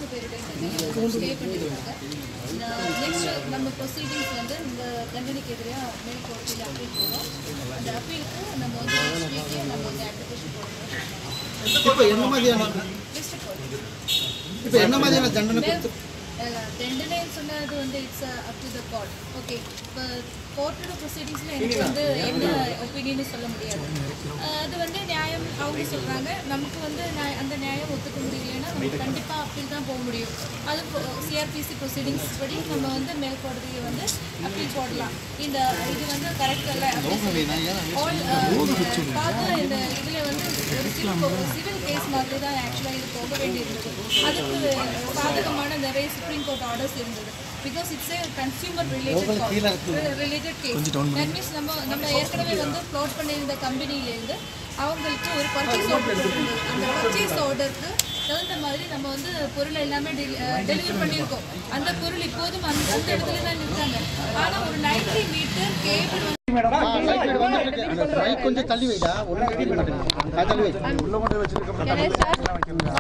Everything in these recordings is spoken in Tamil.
பேருடைய தண்டனை ஸ்டே பண்ணியிருக்காங்க நெக்ஸ்ட் நம்ம ப்ரொசீடிங்ஸ் வந்து இந்த தண்டனைக்கு எதிராக மேல் கோர்ட்டில் அப்பீல் போகிறோம் அந்த அப்பீலுக்கு நம்ம வந்து நெக்ஸ்ட் வீக்கே நம்ம வந்து அப்ளிகேஷன் போடணும் இப்போ என்ன மாதிரியான டிஸ்ட்ரிக்ட் கோர்ட் இப்போ என்ன மாதிரியான தண்டனை கொடுத்து தண்டனைன்னு சொன்னது வந்து it's up to the court okay இப்போ கோர்ட்டோட ப்ரொசீடிங்ஸில் எனக்கு வந்து என்ன ஒப்பீனியன் சொல்ல முடியாது அஹ் அது வந்து நியாயம் அவங்க சொல்கிறாங்க நமக்கு வந்து நியாய- அந்த நியாயம் ஒத்துக்க முடியலைன்னா நம்ம கண்டிப்பாக அப்பீல் தான் போக முடியும் அது சிஆர்பிசி ப்ரொசீடிங்ஸ் படி நம்ம வந்து மேல் கோடதியை வந்து அப்பீல் போடலாம் இந்த இது வந்து கரெக்ட் இல்லை ஆல் பார்த்து இந்த இதில் வந்து ஒரு சிவில் கேஸ் மாதிரி தான் ஆக்சுவலாக இது போக வேண்டியிருந்தது அதுக்கு சாதகமான நிறைய சுப்ரீம் கோர்ட் ஆர்டர்ஸ் இருந்தது because it's a consumer related related case that means நம்ம நம்ம ஏற்கனவே வந்து ப்ளாட் பண்ணியிருந்த கம்பெனிலேருந்து அவங்களுக்கு ஒரு பர்ச்சேஸ் ஆர்டர் இருந்தது அந்த பர்ச்சேஸ் ஆர்டருக்கு தகுந்த மாதிரி நம்ம வந்து பொருளை எல்லாமே டெலிவரி பண்ணியிருக்கோம் அந்த பொருள் இப்போதும் அந்த அந்த இடத்துல தான் இருக்காங்க ஆனால் ஒரு நைன்டி மீட்டர் கேபிள் வந்து மைக் கொஞ்சம் தள்ளி வைடா ஒன்றும் தெரிய மாட்டேங்குது அது தள்ளி வை உள்ள மட்டும் வச்சிருக்க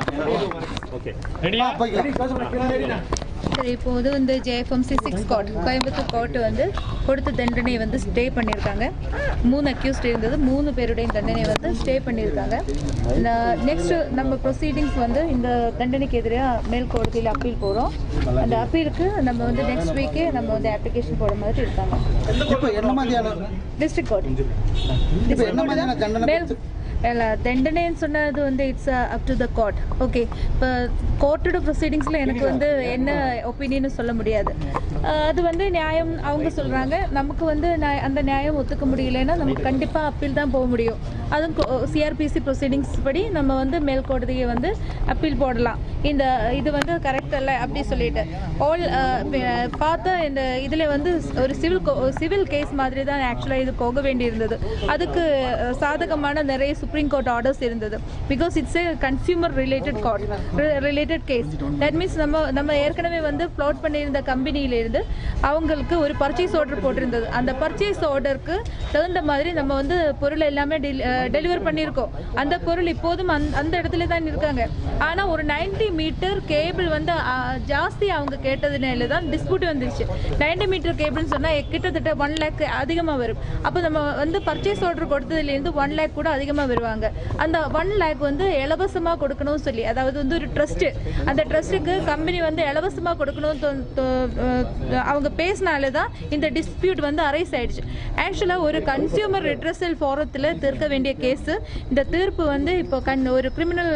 சரி இப்போது வந்து JFMC six court Coimbatore court வந்து கொடுத்த தண்டனை வந்து ஸ்டே பண்ணியிருக்காங்க மூணு அக்யூஸ்ட் இருந்தது மூணு பேருடைய தண்டனை வந்து ஸ்டே பண்ணியிருக்காங்க நெக்ஸ்ட் நம்ம ப்ரொசீடிங்ஸ் வந்து இந்த தண்டனைக்கு எதிராக மேல் கோடதியில் அப்பீல் போகிறோம் அந்த அப்பீலுக்கு நம்ம வந்து நெக்ஸ்ட் வீக்கே நம்ம வந்து அப்ளிகேஷன் போட மாதிரி இருக்காங்க இப்போ என்ன மாதிரியான டிஸ்ட்ரிக்ட் கோர்ட் இப்போ என்ன மாதிரியான தண்டனை மேல் கொடுத்து ಇಲ್ಲ தண்டனைன்னு சொன்னது வந்து it's up to the court okay இப்போ கோர்ட்டோட ப்ரொசீடிங்ஸில் எனக்கு வந்து என்ன ஒப்பீனியன் சொல்ல முடியாது அஹ் அது வந்து நியாயம் அவங்க சொல்கிறாங்க நமக்கு வந்து நியாய- அந்த நியாயம் ஒத்துக்க முடியலைன்னா நமக்கு கண்டிப்பாக அப்பீல் தான் போக முடியும் அதுவும் சிஆர்பிசி ப்ரொசீடிங்ஸ் படி நம்ம வந்து மேல் கோடதியை வந்து அப்பீல் போடலாம் இந்த இது வந்து கரெக்ட் அல்ல அப்படி சொல்லிட்டு ஆல் பார்த்தா இந்த இதில் வந்து ஒரு சிவில் சிவில் கேஸ் மாதிரி தான் ஆக்சுவலாக இது போக வேண்டியிருந்தது அதுக்கு அஹ், சாதகமான நிறைய சுப்ரீம் கோர்ட் ஆர்டர்ஸ் இருந்தது because it's a consumer related court related case that means நம்ம நம்ம ஏற்கனவே வந்து ப்ளாட் பண்ணியிருந்த கம்பெனியிலேருந்து அவங்களுக்கு ஒரு பர்ச்சேஸ் ஆர்டர் போட்டிருந்தது அந்த பர்ச்சேஸ் ஆர்டருக்கு தகுந்த மாதிரி நம்ம வந்து பொருள் எல்லாமே டெலிவர் பண்ணியிருக்கோம் அந்த பொருள் இப்போதும் அந்த அந்த இடத்துல தான் இருக்காங்க ஆனால் ஒரு 90 மீட்டர் கேபிள் வந்து அஹ், ஜாஸ்தி அவங்க கேட்டதுனால தான் டிஸ்பியூட் வந்துருச்சு 90 மீட்டர் கேபிள்னு சொன்னால் கிட்டத்தட்ட ஒன் லேக் அதிகமாக வரும் அப்போ நம்ம வந்து பர்ச்சேஸ் ஆர்டர் கொடுத்ததுலேருந்து ஒன் லேக் கூட அதிகமாக வருவாங்க அந்த ஒன் லேக் வந்து இலவசமாக கொடுக்கணும்னு சொல்லி அதாவது வந்து ஒரு ட்ரஸ்ட்டு அந்த ட்ரஸ்ட்டுக்கு கம்பெனி வந்து இலவசமாக கொடுக்கணும்னு தோ- தோ- அஹ் அவங்க பேசினாலே தான் இந்த டிஸ்பியூட் வந்து அரைஸ் ஆயிடுச்சு ஆக்சுவலாக ஒரு கன்சியூமர் ரிட்ரஸல் ஃபாரத்தில் தீர்க்க வேண்டிய கேஸு இந்த தீர்ப்பு வந்து இப்போ கண் ஒரு கிரிமினல்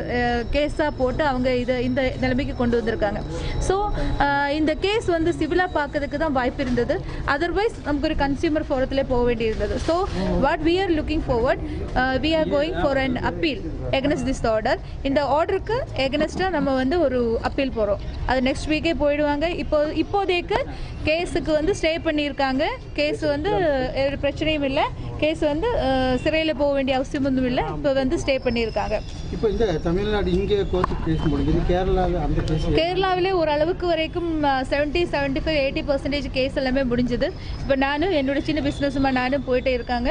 கேஸாக போட்டு அவங்க இது இந்த நிலைமைக்கு கொண்டு வந்திருக்காங்க ஸோ இந்த கேஸ் வந்து சிவிலாக பார்க்கறதுக்கு தான் வாய்ப்பு இருந்தது அதர்வைஸ் நமக்கு ஒரு கன்சியூமர் ஃபோரத்தில் போக வேண்டியிருந்தது so what we are looking forward we are going for an appeal against this order இந்த ஆர்டருக்கு எகனஸ்டாக நம்ம வந்து ஒரு அப்பீல் போகிறோம் அது நெக்ஸ்ட் வீக்கே போயிடுவாங்க இப்போ இப்போதைக்கு கேஸுக்கு வந்து ஸ்டே பண்ணியிருக்காங்க கேஸ் வந்து ஒரு பிரச்சனையும் இல்லை கேஸ் வந்து சிறையில் போக வேண்டிய அவசியம் ஒன்றும் இல்லை இப்போ வந்து ஸ்டே பண்ணியிருக்காங்க இப்போ இந்த தமிழ்நாடு இங்கே கோர்ட்டு கேஸ் முடிஞ்சது கேரளாவில் அந்த கேஸ் கேரளாவிலே ஓரளவுக்கு வரைக்கும் seventy seventy five eighty percentage case எல்லாமே முடிஞ்சது இப்போ நானும் என்னோட சின்ன பிஸ்னஸுமா நானும் போயிட்டே இருக்காங்க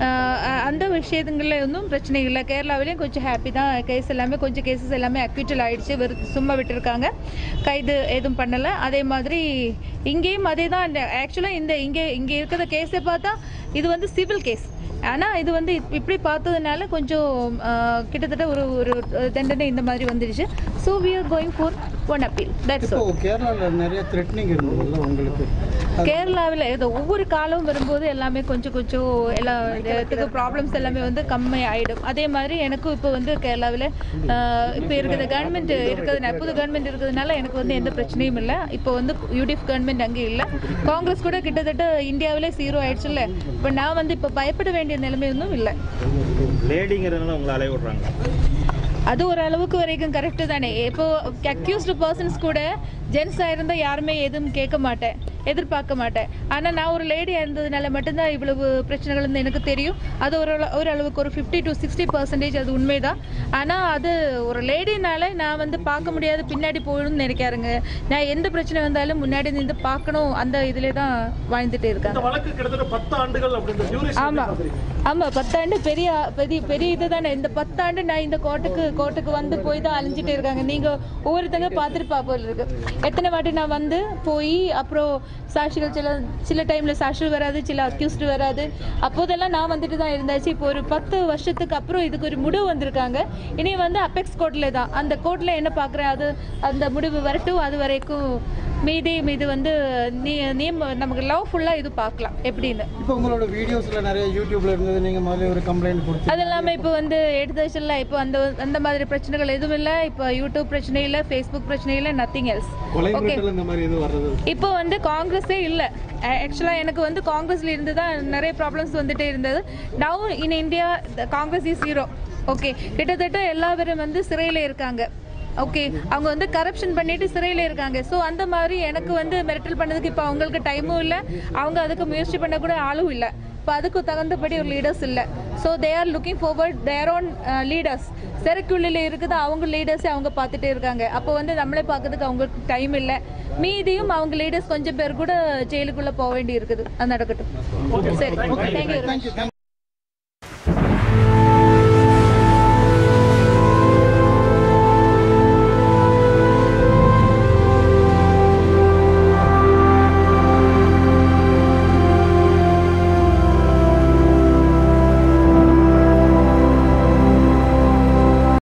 அஹ் அந்த விஷயத்துங்களில் ஒன்றும் பிரச்சனை இல்லை கேரளாவிலேயும் கொஞ்சம் ஹாப்பி தான் கேஸ் எல்லாமே கொஞ்சம் கேசஸ் எல்லாமே அக்யூட்டல் ஆயிடுச்சு வெறு சும்மா விட்டுருக்காங்க கைது எதுவும் பண்ணலை அதே மாதிரி இங்கேயும் அதே தான் ஆக்சுவலாக இந்த இங்கே இங்கே இருக்கிற கேஸை பார்த்தா இது வந்து சிவில் கேஸ் ஆனால் இது வந்து இப்- இப்படி பார்த்ததுனால கொஞ்சம் அஹ், கிட்டத்தட்ட ஒரு ஒரு தண்டனை இந்த மாதிரி வந்துடுச்சு so we are going for one appeal that's இப்போ கேரளாவில் நிறைய த்ரெட்னிங் இருந்ததுல்ல உங்களுக்கு கேரளாவில் இது ஒவ்வொரு காலம் வரும்போது எல்லாமே கொஞ்சம் கொஞ்சம் எல்லா இடத்துக்கு ப்ராப்ளம்ஸ் எல்லாமே வந்து கம்மி ஆகிடும் அதே மாதிரி எனக்கும் இப்போ வந்து கேரளாவில் இப்போ இருக்கிற கவர்மெண்ட் இருக்கிறதுனால புது கவர்மெண்ட் இருக்கிறதுனால எனக்கு வந்து எந்த பிரச்சனையும் இல்லை இப்போ வந்து யூடிஎஃப் கவர்மெண்ட் அங்கே இல்லை காங்கிரஸ் கூட கிட்டத்தட்ட இந்தியாவிலே ஜீரோ ஆயிடுச்சுல்ல இப்போ நான் வந்து இப்போ பயப்பட வேண்டிய நிலைமை ஒன்றும் இல்லை லேடிங்கிறதுனால உங்களை அலைய விடுறாங்க அது ஒரு அளவுக்கு வரைக்கும் கரெக்டு தானே இப்போ அக்யூஸ்டு பர்சன்ஸ் கூட ஜென்ஸாக இருந்தால் யாருமே எதுவும் கேட்க மாட்டேன் எதிர்பார்க்க மாட்டேன் ஆனால் நான் ஒரு லேடியாக இருந்ததுனால மட்டும்தான் இவ்வளவு பிரச்சனைகள் வந்து எனக்கு தெரியும் அது ஒரு ஓரளவுக்கு ஒரு ஃபிஃப்டி டு சிக்ஸ்டி பர்சன்டேஜ் அது உண்மைதான் ஆனால் அது ஒரு லேடினால நான் வந்து பார்க்க முடியாது பின்னாடி போகணும்னு நினைக்காருங்க நான் எந்த பிரச்சனை வந்தாலும் முன்னாடி நின்று பார்க்கணும் அந்த இதிலே தான் வாழ்ந்துட்டு இருக்காங்க இந்த வழக்கு கிட்டத்தட்ட பத்து ஆண்டுகள் அப்படின்ற டியூரேஷன் ஆமா ஆமா பத்தாண்டு பெரிய பெரிய பெரிய இதுதானே இந்த பத்தாண்டு நான் இந்த கோர்ட்டுக்கு கோர்ட்டுக்கு வந்து போய் தான் அலைஞ்சிட்டு இருக்காங்க நீங்க ஒவ்வொருத்தங்க பார்த்துட்டு போல இருக்கு எத்தனை வாட்டி நான் வந்து போய் அப்புறம் சாட்சிகள் சில சில டைம்ல சாட்சிகள் வராது சில அக்யூஸ்டு வராது அப்போதெல்லாம் நான் வந்துட்டு தான் இருந்தாச்சு இப்போ ஒரு பத்து வருஷத்துக்கு அப்புறம் இதுக்கு ஒரு முடிவு வந்திருக்காங்க இனி வந்து அபெக்ஸ் கோர்ட்ல தான் அந்த கோர்ட்ல என்ன பார்க்குறேன் அது அந்த முடிவு வரட்டும் அது வரைக்கும் மீதி மீது வந்து நீ நீ நமக்கு லவ் ஃபுல்லாக இது பார்க்கலாம் எப்படின்னு இப்போ உங்களோட வீடியோஸ்ல நிறைய யூடியூப்ல இருந்தது நீங்க முதல்ல ஒரு கம்ப்ளைண்ட் கொடுத்து அது இல்லாமல் இப்போ வந்து எடுத்தாச்சுல்ல இப்போ அந்த அந்த மாதிரி பிரச்சனைகள் எதுவும் இல்லை இப்போ யூடியூப் பிரச்சனை இல்லை ஃபேஸ்புக் பிரச்சனை இல்லை நத்திங் எல்ஸ் ஓகே இந்த மாதிரி எதுவும் வர்றது இப்போ வந்து காங்கிரஸே இல்லை ஆக்சுவலாக எனக்கு வந்து காங்கிரஸ்ல இருந்து தான் நிறைய ப்ராப்ளம்ஸ் வந்துட்டே இருந்தது now in India Congress is hero okay கிட்டத்தட்ட எல்லா பேரும் வந்து சிறையில் இருக்காங்க ஓகே அவங்க வந்து கரப்ஷன் பண்ணிட்டு சிறையில் இருக்காங்க ஸோ அந்த மாதிரி எனக்கு வந்து மிரட்டல் பண்ணதுக்கு இப்போ அவங்களுக்கு டைமும் இல்லை அவங்க அதுக்கு முயற்சி பண்ண கூட ஆளும் இல்லை இப்போ அதுக்கு தகுந்தபடி ஒரு லீடர்ஸ் இல்லை so they are looking forward their own leaders சிறைக்குள்ளில் இருக்குது அவங்க லீடர்ஸே அவங்க பார்த்துட்டே இருக்காங்க அப்போ வந்து நம்மளே பார்க்கறதுக்கு அவங்களுக்கு டைம் இல்லை மீதியும் அவங்க லீடர்ஸ் கொஞ்சம் பேர் கூட ஜெயிலுக்குள்ளே போக வேண்டி இருக்குது அது நடக்கட்டும் சரி தேங்க்யூ தேங்க்யூ